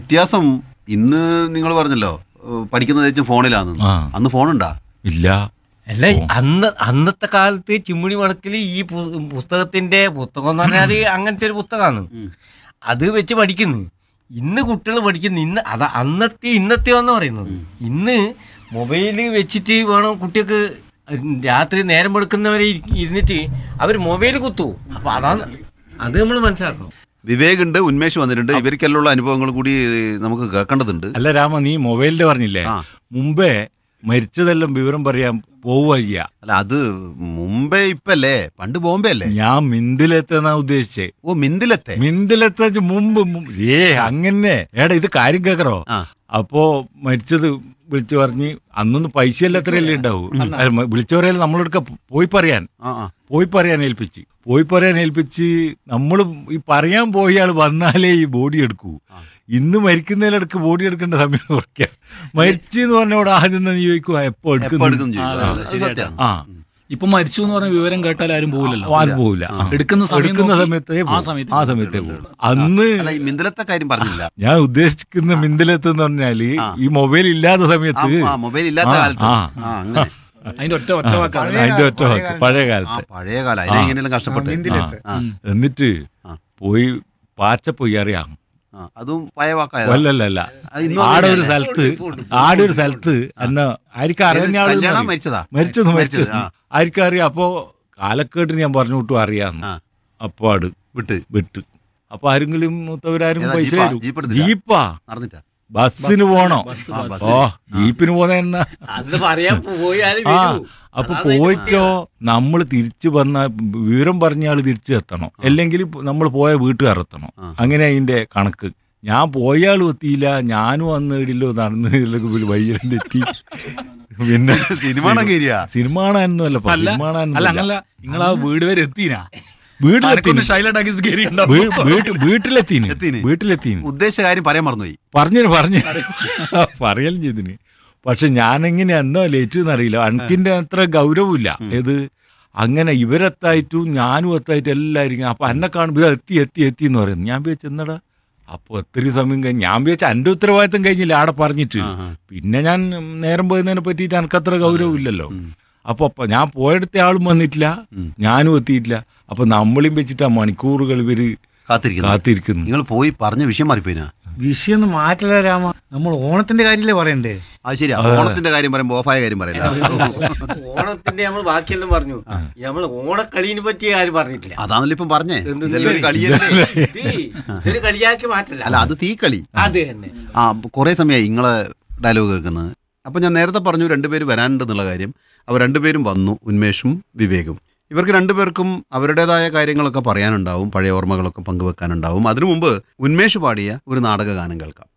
വ്യത്യാസം ഇന്ന് നിങ്ങൾ പറഞ്ഞല്ലോ ഏഹ് പഠിക്കുന്നത് വെച്ചും ഫോണിലാന്ന് ആ. അന്ന് ഫോണുണ്ടാ ഇല്ല അല്ല അന്ന് അന്നത്തെ കാലത്ത് ചിമ്മിണി മണക്കിൽ ഈ പു- പുസ്തകത്തിന്റെ പുസ്തകം എന്ന് പറഞ്ഞാൽ അങ്ങനത്തെ ഒരു പുസ്തകമാണ് അത് വെച്ച് പഠിക്കുന്നു ഇന്ന് കുട്ടികൾ പഠിക്കുന്നു ഇന്ന് അത് അന്നത്തെ ഇന്നത്തെ എന്ന് പറയുന്നത് ഇന്ന് മൊബൈൽ വെച്ചിട്ട് വേണം കുട്ടികൾക്ക് രാത്രി നേരം വെളുക്കുന്നവരെ ഇരി- ഇരുന്നിട്ട് അവർ മൊബൈൽ കുത്തു അപ്പൊ അതാണ് അത് നമ്മൾ മനസ്സിലാക്കണം വിവേക് ഉണ്ട് ഉന്മേഷ് വന്നിട്ടുണ്ട് ഇവർക്കെല്ലാം അനുഭവങ്ങൾ കൂടി ഏഹ്, നമുക്ക് കേൾക്കേണ്ടതുണ്ട് അല്ല രാമ നീ മൊബൈലിന്റെ പറഞ്ഞില്ലേ ആ. മുമ്പേ മരിച്ചതെല്ലാം വിവരം പറയാൻ പോവുക ചെയ്യാ അല്ല അത് മുംബൈ ഇപ്പല്ലേ പണ്ട് ബോംബെ അല്ലേ ഞാൻ മിന്തിലെത്താ ഉദ്ദേശിച്ചേ ഓ മിന്തിലത്തെ മിന്തിലെത്ത മുമ്പ് മു- ഏ അങ്ങനെ എടാ ഇത് കാര്യം കേക്കറോ ആ. അപ്പോ മരിച്ചത് വിളിച്ചു പറഞ്ഞ് അന്നൊന്നും പൈസ എല്ലാം എത്രയല്ലേ ഉണ്ടാവും അല്ല, മ- വിളിച്ചു പറയാൻ നമ്മളെടുക്ക പോയി പറയാൻ ആ ആ പോയി പറയാൻ ഏൽപ്പിച്ച് പോയി പറയാൻ ഏൽപ്പിച്ച് നമ്മൾ ഈ പറയാൻ പോയ ആൾ വന്നാലേ ഈ ബോഡി എടുക്കൂ ഇന്ന് മരിക്കുന്നതിലിടക്ക് ബോഡി എടുക്കേണ്ട സമയം കുറയ്ക്കാം മരിച്ചു എന്ന് പറഞ്ഞോട് ആദ്യം തന്നെ ചോദിക്കുക എപ്പോ എപ്പോ എടുക്കുന്നു എടുക്കും ചെയ്യും ആ, അത് സത്യമാണ്. ആ ഇപ്പൊ മരിച്ചു എന്ന് പറഞ്ഞ വിവരം കേട്ടാൽ ആരും പോവില്ലല്ലോ ആരും പോവില്ല ആ. എടുക്കുന്ന സമയം എടുക്കുന്ന നോക്കി സമയത്തേ ആ പോവും. സമയത്ത് ആ സമയത്തേ പോകും അന്ന് അല്ല ഈ മിന്തിലത്തെ കാര്യം പറഞ്ഞില്ല ഞാൻ ഉദ്ദേശിക്കുന്ന മിന്തിലെത്ത് എന്ന് പറഞ്ഞാല് ഈ മൊബൈൽ ഇല്ലാത്ത സമയത്ത് ആ മൊബൈൽ ഇല്ലാത്ത ആ, കാലത്ത് ആ. ആ അങ്ങനെ അതിന്റെ ഒറ്റ ഒറ്റ വാക്കാണ് അതിന്റെ ഒറ്റ വാക്ക് പഴയ ആ കാലത്ത് പഴയ കാലം അതിനെ എങ്ങനെയെല്ലാം കഷ്ടപ്പെട്ട് ആ, എന്നിട്ട് ആ. പോയി പാച്ച പോയി അറിയാം ആ, അതും പഴയ വാക്കായ അല്ലല്ല അത് ഇന്നും ആടെ ഒരു അങ്ങനെയല്ലേ? സ്ഥലത്ത് ആടെ ഒരു സ്ഥലത്ത് എന്നെ ആർക്കും അറിയുന്ന ആള് കല്യാണം അറിയും. മരിച്ചതാ? മരിച്ചത് മരിച്ചത്, മരിച്ചത് ആ. ആർക്കും അറിയാം അപ്പോ കാലക്കേട്ട് ഞാൻ പറഞ്ഞു വിട്ടു അറിയാന്ന് ആ. അപ്പൊ ആട് വിട്ട് വിട്ട് അപ്പൊ ആരെങ്കിലും മൂത്തവരാരും ഏതാ, പൈസ ജീപ്പാ? തരും ജീപ്പ് എടുത്തില്ല? ജീപ്പാ നടന്നിട്ടാ ബസ്സിന് പോണോ ആ, ബസ്സിന്. ഓ ജീപ്പിന് പോന്ന അന്ന് പറയാൻ പോയാലും ആ വരൂ. അപ്പൊ അതാണ് അതിന്റെ പോയിട്ടോ നമ്മൾ തിരിച്ചു വന്ന വിവരം പറഞ്ഞ ആള് തിരിച്ചു എത്തണം അല്ലെങ്കിൽ നമ്മൾ പോയ വീട്ടുകാർ എത്തണം ആ. അങ്ങനെ അതിന്റെ കണക്ക് ഞാൻ പോയ ആളും എത്തിയില്ല ഞാനും അന്ന് ഇടില്ലോ നടന്ന് വയ്യം തെറ്റി പിന്നെ സിനിമ ഏരിയ സിനിമ കാണാനൊന്നുമല്ല ഇപ്പൊ. അല്ല സിനിമ അല്ല കാണാനൊന്നുമല്ല. അങ്ങനല്ല നിങ്ങൾ ആ വീട് വരെ എത്തിനാ വീട്ടിലെത്തി ആർക്കൊന്ന് ഷൈല ടാക്കീസ് കയറി വീ- വീട്ട്- വീട്ടിലെത്തീന് എത്തീന്. വീട്ടിലെത്തീന് ഉദ്ദേശിച്ച കാര്യം പറയാൻ മറന്നുപോയി പറഞ്ഞു പറഞ്ഞു പറയലും ചെയ്തിന് പക്ഷെ ഞാനെങ്ങനെ എന്നോ ലേറ്റ് അറിയില്ല അനക്കിന്റെ അത്ര ഗൗരവമില്ല ഏത് അങ്ങനെ ഇവരെത്തായിട്ടും ഞാനും എത്തായിട്ടും എല്ലാവരും അപ്പൊ എന്നെ കാണുമ്പോൾ ഇത് എത്തി എത്തി എത്തി എന്ന് പറയുന്നു ഞാൻ വിചാരിച്ചു എന്നടാ അപ്പൊ ഒത്തിരി സമയം കഴിഞ്ഞ് ഞാൻ വിചാരിച്ച എന്റെ ഉത്തരവാദിത്തം കഴിഞ്ഞില്ല ആടെ പറഞ്ഞിട്ട് പിന്നെ ഞാൻ നേരം പോയതിനെ പറ്റിയിട്ട് എനിക്കത്ര ഗൗരവമില്ലല്ലോ അപ്പൊ അപ്പൊ ഞാൻ പോയെടുത്ത ആളും വന്നിട്ടില്ല ഞാനും എത്തിയിട്ടില്ല അപ്പൊ നമ്മളും വെച്ചിട്ട് ആ മണിക്കൂറുകൾ ഇവര് കാത്തിരിക്കുന്നു കാത്തിരിക്കുന്നു നിങ്ങൾ പോയി പറഞ്ഞ വിഷയം മാറിപ്പോയിനാ വിഷയം ഒന്നും മാറ്റില്ല രാമ നമ്മൾ ഓണത്തിന്റെ കാര്യല്ലേ പറയണ്ടേ അത് ശരിയാ ഓണത്തിന്റെ കാര്യം പറയുമ്പോ ഓഫായ കാര്യം പറയില്ല ഓണത്തിന്റെ നമ്മൾ ബാക്കിയെല്ലാം പറഞ്ഞു നമ്മൾ ഓണക്കളീനെ പറ്റി ആരും പറഞ്ഞിട്ടില്ല അതാണല്ലോ ഇപ്പം പറഞ്ഞേ എന്ത് ഇതെല്ലാം ഒരു കളിയല്ലേ ഇത് ഇതൊരു കളിയാക്കി മാറ്റല്ല അല്ല അത് തീക്കളി അത് തന്നെ ആ കുറെ സമയമായി നിങ്ങളെ ഡയലോഗ് കേൾക്കുന്നത് അപ്പോൾ ഞാൻ നേരത്തെ പറഞ്ഞു രണ്ടുപേര് വരാനുണ്ടെന്നുള്ള കാര്യം അവർ രണ്ടുപേരും വന്നു ഉന്മേഷും വിവേകും ഇവർക്ക് രണ്ടുപേർക്കും അവരുടേതായ കാര്യങ്ങളൊക്കെ പറയാനുണ്ടാവും പഴയ ഓർമ്മകളൊക്കെ പങ്കുവെക്കാനുണ്ടാവും അതിനു മുമ്പ് ഉന്മേഷ് പാടിയ ഒരു നാടക ഗാനം കേൾക്കാം